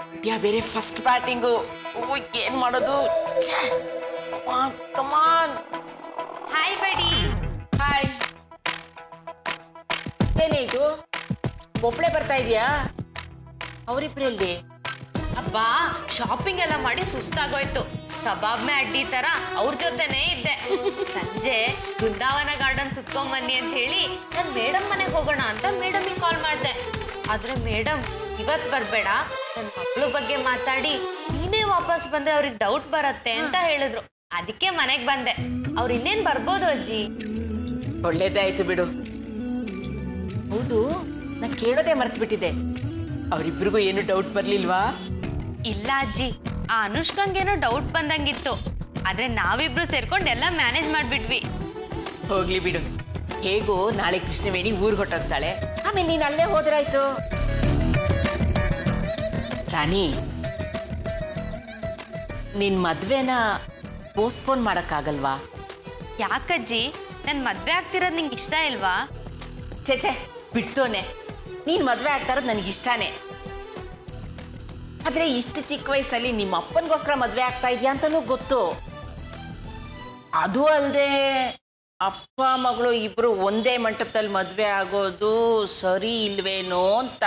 ಯಾ ಬೇರೆ first batting ಏನ್ ಮಾಡೋದು ಕಮಾನ್ ಕಮಾನ್ ಹಾಯ್ ಬಡಿ ಹಾಯ್ ಏನೇ ಇದು ಒಬ್ಳೆ ಬರ್ತಾ ಇದೆಯಾ ಅವರಿಬ್ರಲ್ಲಿ ಅಬ್ಬಾ ಶಾಪಿಂಗ್ ಎಲ್ಲ ಮಾಡಿ ಸುಸ್ತಾಗೋಯ್ತು ಕಬಾಬ್ ಮೇ ಅಡ್ಡಿ ತರ ಅವ್ರ ಜೊತೆನೇ ಇದ್ದೆ ಸಂಜೆ ಬೃಂದಾವನ ಗಾರ್ಡನ್ ಸುತ್ಕೊಂಡ್ ಬನ್ನಿ ಅಂತ ಹೇಳಿ ನಾನು ಮೇಡಮ್ ಮನೆಗೆ ಹೋಗೋಣ ಅಂತ ಮೇಡಮಿಗೆ ಕಾಲ್ ಮಾಡಿದೆ ಆದ್ರೆ ಮೇಡಮ್ ಇವತ್ ಬರ್ಬೇಡ ನನ್ನ ಮಕ್ಳು ಬಗ್ಗೆ ಮಾತಾಡಿ ನೀನೇ ವಾಪಸ್ ಬಂದ್ರೆ ಅವ್ರಿಗೆ ಡೌಟ್ ಬರತ್ತೆ ಅಂತ ಹೇಳಿದ್ರು ಅದಕ್ಕೆ ಮನೆಗೆ ಬಂದೆ ಅವ್ರು ಇನ್ನೇನ್ ಬರ್ಬೋದು ಅಜ್ಜಿ ಒಳ್ಳೇದಾಯ್ತು ಬಿಡು ಹೌದು ನಾ ಕೇಳೋದೇ ಮರ್ತು ಬಿಟ್ಟಿದೆ ಅವರಿಬ್ರಿಗೂ ಏನು ಡೌಟ್ ಬರ್ಲಿಲ್ವಾ ಇಲ್ಲ ಅಜ್ಜಿ ಆ ಅನುಷ್ಕಂಗೇನೋ ಡೌಟ್ ಬಂದಂಗಿತ್ತು ಆದ್ರೆ ನಾವಿಬ್ರು ಸೇರ್ಕೊಂಡು ಎಲ್ಲ ಮ್ಯಾನೇಜ್ ಮಾಡ್ಬಿಟ್ವಿ ಹೋಗ್ಲಿ ಬಿಡು ಹೇಗೂ ನಾಳೆ ಕೃಷ್ಣವೇಣಿ ಊರ್ ಹೊಟ್ಟೋಗ್ತಾಳೆ ಆಮೇಲೆ ನೀನ್ ಅಲ್ಲೇ ಹೋದ್ರಾಯ್ತು ರಾಣಿ ನಿನ್ ಮದ್ವೆನ ಪೋಸ್ಟ್ಪೋನ್ ಮಾಡಕ್ಕಾಗಲ್ವಾ ಯಾಕಜ್ಜಿ ನನ್ ಮದ್ವೆ ಆಗ್ತಿರೋದ್ ನಿಂಗೆ ಇಷ್ಟ ಇಲ್ವಾ ಛೇ ಛೇ ಬಿಡ್ತೋನೆ ನೀನ್ ಮದ್ವೆ ಆಗ್ತಾ ಇರೋದು ನನಗೆ ಇಷ್ಟಾನೇ ಆದ್ರೆ ಇಷ್ಟು ಚಿಕ್ಕ ವಯಸ್ಸಲ್ಲಿ ನಿಮ್ಮ ಅಪ್ಪನಿಗೋಸ್ಕರ ಮದ್ವೆ ಆಗ್ತಾ ಇದೆಯಾ ಅಂತಾನೂ ಗೊತ್ತು ಅದು ಅಲ್ಲದೆ ಅಪ್ಪ ಮಗಳು ಇಬ್ರು ಒಂದೇ ಮಂಟಪದಲ್ಲಿ ಮದ್ವೆ ಆಗೋದು ಸರಿ ಇಲ್ವೇನೋ ಅಂತ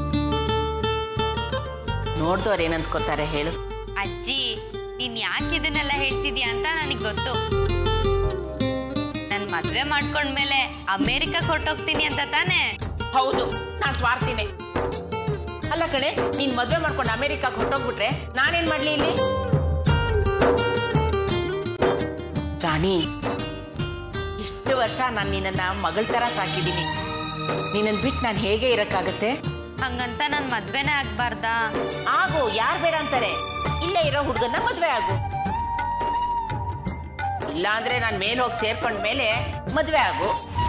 ನೋಡ್ದವ್ರು ಏನಂದ್ಕೋತಾರೆ ಹೇಳು ಅಜ್ಜಿ ನೀನ್ ಯಾಕೆ ಇದನ್ನೆಲ್ಲ ಹೇಳ್ತಿದ್ಯಾ ಅಂತ ನನಗ್ ಗೊತ್ತು ನನ್ ಮದ್ವೆ ಮಾಡ್ಕೊಂಡ್ಮೇಲೆ ಅಮೇರಿಕಾ ಹೊರ್ಟೋಗ್ತೀನಿ ಅಂತ ತಾನೇ ಹೌದು ನಾನ್ ಸ್ವಾರ್ಥಿನೇ ಅಲ್ಲ ಕಣೆ ನೀನ್ ಮದ್ವೆ ಮಾಡ್ಕೊಂಡು ಅಮೆರಿಕಾಗ್ ಹೊಟ್ಟೋಗ್ಬಿಟ್ರೆ ನಾನೇನ್ ಮಾಡ್ಲಿ ಇಲ್ಲಿ ರಾಣಿ ಇಷ್ಟು ವರ್ಷ ನಾನು ನಿನ್ನನ್ನ ಮಗಳ ತರ ಸಾಕಿದ್ದೀನಿ ನಿನ್ನನ್ ಬಿಟ್ಟು ನಾನು ಹೇಗೆ ಇರಕ್ಕಾಗತ್ತೆ ಹಂಗಂತ ನನ್ ಮದ್ವೆನೇ ಆಗ್ಬಾರ್ದಾ ಆಗು ಯಾರು ಬೇಡ ಅಂತಾರೆ ಇಲ್ಲೇ ಇರೋ ಹುಡುಗನ್ನ ಮದ್ವೆ ಆಗು ಇಲ್ಲ ಅಂದ್ರೆ ನಾನು ಮೇಲೆ ಹೋಗಿ ಸೇರ್ಕೊಂಡ ಮೇಲೆ ಮದ್ವೆ ಆಗು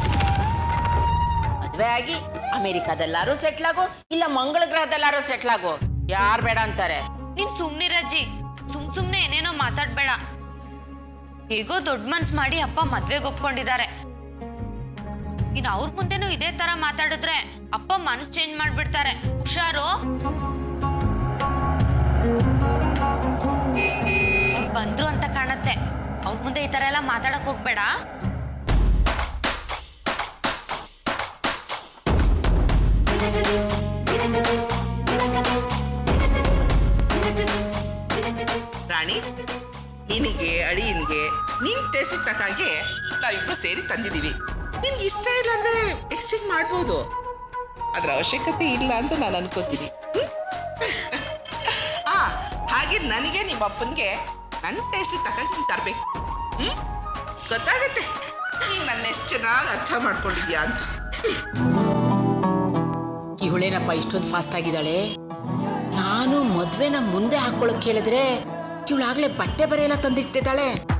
ಮದ್ವೆ ಆಗಿ ಅಮೆರಿಕಾದಲ್ಲಾರು ಸೆಟ್ಲ್ ಆಗು ಇಲ್ಲ ಮಂಗಳ ಗ್ರಹದಲ್ಲಾರು ಸೆಟ್ಲ್ ಆಗು ಯಾರು ಬೇಡ ಅಂತಾರೆ ನೀನ್ ಸುಮ್ನಿರಜ್ಜಿ ಸುಮ್ ಸುಮ್ನೆ ಏನೇನೋ ಮಾತಾಡ್ಬೇಡ ಹೇಗೋ ದೊಡ್ಡ ಮನ್ಸ್ ಮಾಡಿ ಅಪ್ಪ ಮದ್ವೆಗೆ ಒಪ್ಕೊಂಡಿದ್ದಾರೆ ಇನ್ ಅವ್ರ ಮುಂದೆನೂ ಇದೇ ತರ ಮಾತಾಡಿದ್ರೆ ಅಪ್ಪ ಮನಸ್ ಚೇಂಜ್ ಮಾಡ್ಬಿಡ್ತಾರೆ ಹುಷಾರು ಅವ್ರ್ ಬಂದ್ರು ಅಂತ ಕಾಣತ್ತೆ ಅವ್ರ ಮುಂದೆ ಈ ತರ ಎಲ್ಲ ಮಾತಾಡಕ್ ಹೋಗ್ಬೇಡ ರಾಣಿ ನಿನಗೆ ಅಳಿಯನ್ಗೆ ನಿನ್ ಟೇಸ್ಟ್ ತಕ್ಕಾಗೆ ನಾವಿಬ್ರು ಸೇರಿ ತಂದಿದೀವಿ ನಿನ್ಗೆ ಇಷ್ಟ ಇಲ್ಲ ಅಂದ್ರೆ ಎಕ್ಸ್ಚೇಂಜ್ ಮಾಡ್ಬೋದು ಅದ್ರ ಅವಶ್ಯಕತೆ ಇಲ್ಲ ಅಂತ ನಾನು ಅನ್ಕೋತೀನಿ ಹ್ಮ್? ಆ ಹಾಗೆ ನನಗೆ ನಿಮ್ಮ ಅಪ್ಪನಿಗೆ ನನ್ನ ಟೇಸ್ಟ್ ತಕ್ಕಾಗಿ ನೀನು ತರಬೇಕು ಹ್ಮ್ ಗೊತ್ತಾಗತ್ತೆ ನೀನು ನನ್ನ ಎಷ್ಟು ಚೆನ್ನಾಗಿ ಅರ್ಥ ಮಾಡ್ಕೊಂಡಿದ್ಯಾ ಅಂತ ಇವಳೇನಪ್ಪ ಇಷ್ಟೊಂದು ಫಾಸ್ಟ್ ಆಗಿದ್ದಾಳೆ ನಾನು ಮದ್ವೆನ ಮುಂದೆ ಹಾಕೊಳಕ್ ಹೇಳಿದ್ರೆ ಇವಳಾಗ್ಲೇ ಬಟ್ಟೆ ಬರೆಯೆಲ್ಲ ತಂದಿಟ್ಟಿದ್ದಾಳೆ